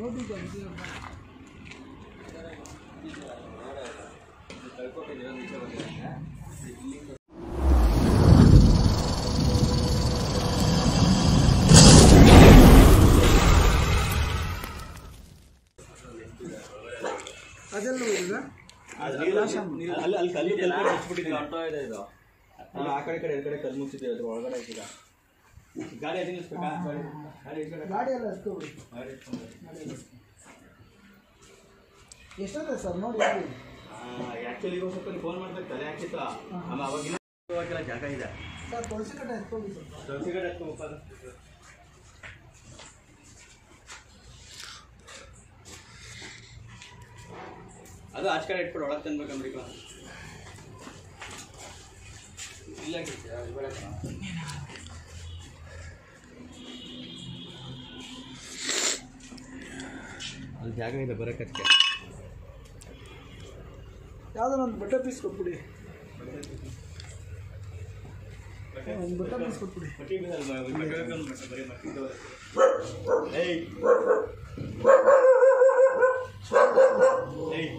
ಅದೆಲ್ಲ ಹೋಗಿದ್ರಾ ಅಲ್ಲಿ ಅಲ್ಲಿ ಕಲ್ಲು ಕಲ್ಲು ಹಚ್ಬಿಟ್ಟಿದ್ದೀನಿ ಅಲ್ಲಿ ಆ ಕಡೆ ಕಡೆ ಈ ಕಡೆ ಕಲ್ಲು ಮುಚ್ಚಿದೆ ಅದ್ರ ಒಳಗಡೆ ಹಾಕಿದ ಗಾಡಿ ಅದೇ ನಿಲ್ಸ್ಬೇಕಾ ಗಾಡಿ ಈ ಕಡೆ ಗಾಡಿ ಎಲ್ಲ ಎತ್ಕೊಬಿಡಿ ಗಾಡಿ ಎತ್ಕೊಂಡು. ಎಷ್ಟೊತ್ತೆ ಸರ್ ನೋಡಿ ಆ್ಯಕ್ಚುಲಿ ಈಗ ಸ್ವಲ್ಪ ಫೋನ್ ಮಾಡ್ಬೇಕು ತಲೆ ಹಾಕಿತ್ತ ಆಮೇಲೆ ಅವಾಗಿನ ಹೋಗಕ್ಕೆಲ್ಲ ಜಾಗ ಇದೆ ಸರ್ ತುಳಸಿ ಕಟ್ಟೆ ಎತ್ಕೊಡಿ ಸ್ವಲ್ಪ ತುಳಸಿ ಗಿಡ ಎತ್ಕೊಂಬಪ್ಪ ಅದು. ಅದು ಆಚೆ ಕಡೆ ಇಟ್ಬಿಡು ಒಳಗೆ ತಂದ್ಬೇಕಂದ್ರೆ ಈಗ ಇಲ್ಲ ಕಿಚ್ಚ, ಅದು ಬೇಡ ಕಣೋ. ಅಲ್ಲಿ ಜಾಗ ಇದೆ ಬರೋಕಕ್ಕೆ ಯಾವುದೋ ಒಂದು ಬಟ್ಟೆ ಪೀಸ್ ಕೊಟ್ಬಿಡಿ ಒಂದು ಬಟ್ಟೆ ಪೀಸ್ ಕೊಟ್ಬಿಡಿ ಮಟ್ಟಿ ಬೀಸಲ್ಲ, ಬ- ಬಟ್ಟೆ ಬೇಕಂದ್ರೆ ಬಟ್ಟೆ ಬರೀ ಮಟ್ಟಿ ಇದ್ದವ್ರೆ. ಏಯ್ ಏಯ್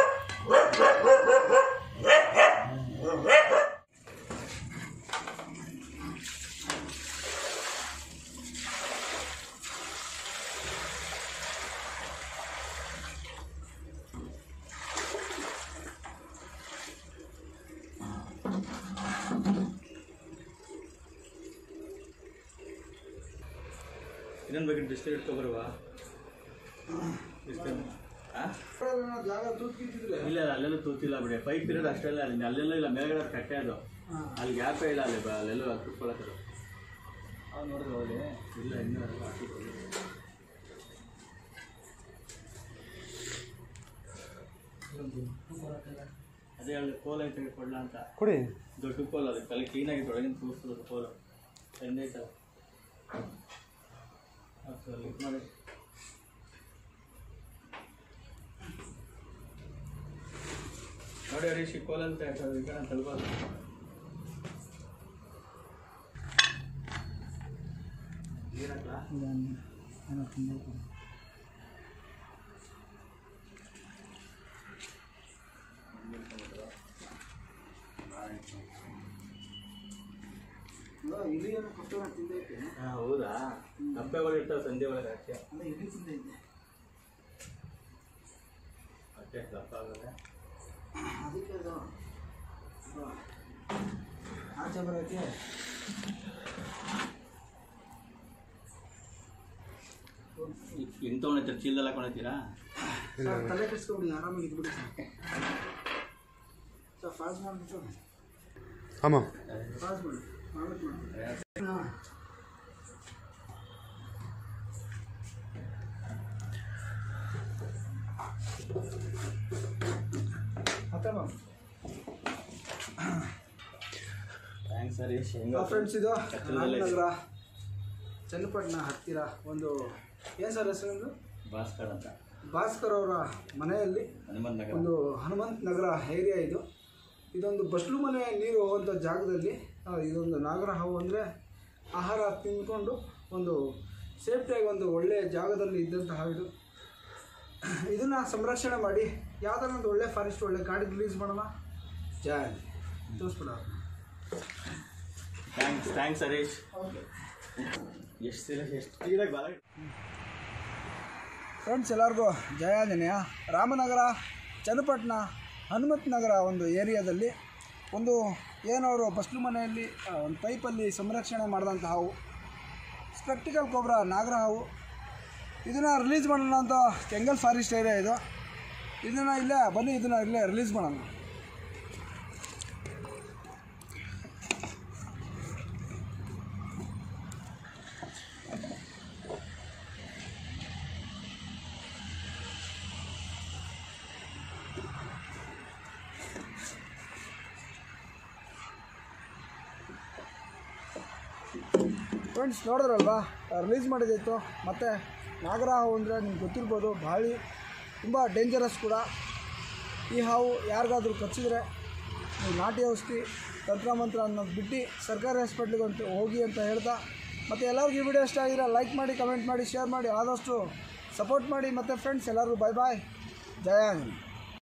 ಇನ್ನೊಂದು ಬಗ್ಗೆ ಡಿಸ್ಟರ್ ಇಟ್ಕೊಬರುವ ಜಾಗ ತೂತ್ಕಿಟ್ಟಿದ್ರೆ ಇಲ್ಲ ಇಲ್ಲ, ಅಲ್ಲೆಲ್ಲೂ ತೂತಿಲ್ಲ ಬಿಡಿ ಪೈಪ್ ಇರೋದು ಅಷ್ಟೇ ಇಲ್ಲ ಅಲ್ಲಿ ಅಲ್ಲೆಲ್ಲೂ ಇಲ್ಲ ಮೇಲ್ಗಡೆ ಕಟ್ಟೆ ಅದು ಅಲ್ಲಿ ಗ್ಯಾಪೇ ಇಲ್ಲ ಅಲ್ಲಿ ಬ- ಅಲ್ಲೆಲ್ಲೂ ಅಲ್ಲಿ ಕುತ್ಕೊಳಕ್ಕದು ಅವ್ನು ನೋಡಿದ್ರೆ ಹೋಗಿ ಇಲ್ಲ ಇನ್ನೂ ಅಲ್ಲ ಹಾಕಿದ್ದು. ಅದೇ ಹೇಳಿ ಕೋಲ್ ಐತೆ ಕೊಡ್ಲಾ ಅಂತ ಕೊಡಿ ದೊಡ್ಡ ಕೋಲ್ ಅದು ತಲೆ ಕ್ಲೀನಾಗಿ ಒಳಗಿನ ತೂರಿಸೋದು ಕೋಲು ಐತಲ್ಲ ಅದು ಲಿಫ್ಟ್ ಮಾಡಿ ನೋಡಿ ಹರೀಶ್ ಈ ಕೋಲ್ ಅಂತ ಹೇಳ್ತಾರೆ ಈ ಕಡೆ ತಳ್ಬೋದು ನೀರಾಕ್ಲಾ ಏನೋ ತುಂಬ ಇಲಿ ಏನೋ ಕೊಟ್ಟರೆ ತಿಂದೈತೆ ಹಾಂ ಹೌದಾ ಕಪ್ಪೆಗಳು ಇರ್ತಾವೆ ಸಂಜೆ ಒಳಗೆ ಅಷ್ಟೇ ಅಲ್ಲ ಇಲಿ ತಿಂದೈತೆ ಅಷ್ಟೇ ದಪ್ಪ ಆಗೋದೆ ಅದಕ್ಕೆ ಅದು ಅದು ಆಚೆ ಬರೋಕ್ಕೆ ಹೆಂಗೆ ತೊಗೊಂಡೈತೆ ಚೀಲದಲ್ಲಿ ಹಾಕೊಂಡೈತೀರಾ ಸರ್, ತಲೆ ಕೆಡಿಸ್ಕೊಬಿಡಿ ಆರಾಮಾಗಿ ಇದ್ಬಿಡಿ ಸರ್ ಫಾಸ್ಟ್ ಮಾಡಿಬಿಟ್ಟು ஆமாம் ಫಾಸ್ಟ್ ಮಾಡಿ ಮಾಡ್ಬಿಟ್ಟು ಮಾಡಿ ಹಾಂ ಮತ್ತೆ ಮ್ಯಾಮ್ ಥ್ಯಾಂಕ್ಸ್ ಹರೀಶ್ ಹೆಂಗೆ ಫ್ರೆಂಡ್ಸ್ ಇದು ಹತ್ತಿರದಲ್ಲೇ ಇದೆ. ರಾಮನಗರ ಚನ್ನಪಟ್ಟಣ ಹತ್ತಿರ ಒಂದು ಏನು ಸರ್ ಹೆಸರು ಭಾಸ್ಕರ್ ಅಂತ ಭಾಸ್ಕರ್ ಅವರ ಮನೆಯಲ್ಲಿ ಹನುಮಂತ ನಗರ ಒಂದು ಹನುಮಂತ್ ನಗರ ಏರಿಯಾ ಇದು ಇದೊಂದು ಬಸ್ಲು ಮನೆ ನೀರು ಹೋಗುವಂಥ ಜಾಗದಲ್ಲಿ ಆ, ಇದೊಂದು ನಾಗರ ಹಾವು ಅಂದರೆ ಆಹಾರ ತಿಂದ್ಕೊಂಡು ಒಂದು ಸೇಫ್ಟಿಯಾಗಿ ಒಂದು ಒಳ್ಳೆಯ ಜಾಗದಲ್ಲಿ ಇದ್ದಂಥ ಹಾವು ಇದು ಇದನ್ನು ಸಂರಕ್ಷಣೆ ಮಾಡಿ ಯಾವ್ದಾರ ಒಂದು ಒಳ್ಳೆ ಫಾರೆಸ್ಟ್ ಒಳ್ಳೆ ಕಾಡಿಗೆ ರಿಲೀಸ್ ಮಾಡೋಣ ಜಾಯ್ ತೋರಿಸ್ಬಿಡ ಥ್ಯಾಂಕ್ಸ್ ಥ್ಯಾಂಕ್ಸ್ ಹರೀಶ್ ಎಷ್ಟು ಸೀರ ಎಷ್ಟು ಕ್ಲೀನಾಗಿ ಬಲ ಫ್ರೆಂಡ್ಸ್ ಎಲ್ಲರಿಗೂ ಜಯಾಂಜನೇಯ ರಾಮನಗರ ಚನ್ನಪಟ್ಟಣ ಹನುಮಂತ ನಗರ ಒಂದು ಏರಿಯಾದಲ್ಲಿ ಒಂದು ಏನವರು ಬಸ್ಲು ಮನೆಯಲ್ಲಿ ಆ, ಒಂದು ಪೈಪಲ್ಲಿ ಸಂರಕ್ಷಣೆ ಮಾಡಿದಂಥ ಹಾವು ಸ್ಪೆಕ್ಟಿಕಲ್ ಕೊಬ್ರ ನಾಗರ ಹಾವು ಇದನ್ನು ರಿಲೀಸ್ ಮಾಡೋಣ ಅಂತ ಕೆಂಗಲ್ ಫಾರೆಸ್ಟ್ ಏರಿಯಾ ಇದು ಇದನ್ನು ಇಲ್ಲೇ ಬನ್ನಿ ಇದನ್ನು ಇಲ್ಲೇ ರಿಲೀಸ್ ಮಾಡೋಣ ಫ್ರೆಂಡ್ಸ್ ನೋಡಿದ್ರಲ್ವಾ ರಿಲೀಸ್ ಮಾಡಿದಿತ್ತು ಮತ್ತು ನಾಗರ ಹಾವು ಅಂದರೆ ನಿಮ್ಗೆ ಗೊತ್ತಿರ್ಬೋದು ಭಾಳ ತುಂಬ ಡೇಂಜರಸ್ ಕೂಡ ಈ ಹಾವು ಯಾರಿಗಾದ್ರೂ ಕಚ್ಚಿದ್ರೆ ನೀವು ನಾಟಿ ಔಷಧಿ ತಂತ್ರ ಮಂತ್ರ ಅನ್ನೋದು ಬಿಟ್ಟು ಸರ್ಕಾರಿ ಹಾಸ್ಪಿಟ್ಲಿಗೆ ಅಂತ ಹೋಗಿ ಅಂತ ಹೇಳ್ತಾ ಮತ್ತು ಎಲ್ಲರಿಗೂ ಈ ವಿಡಿಯೋ ಇಷ್ಟ ಆಗಿದ್ರೆ ಲೈಕ್ ಮಾಡಿ ಕಮೆಂಟ್ ಮಾಡಿ ಶೇರ್ ಮಾಡಿ ಆದಷ್ಟು ಸಪೋರ್ಟ್ ಮಾಡಿ ಮತ್ತು ಫ್ರೆಂಡ್ಸ್ ಎಲ್ಲರಿಗೂ ಬಾಯ್ ಬಾಯ್ ಜಯ ಆಂಜನೇಯ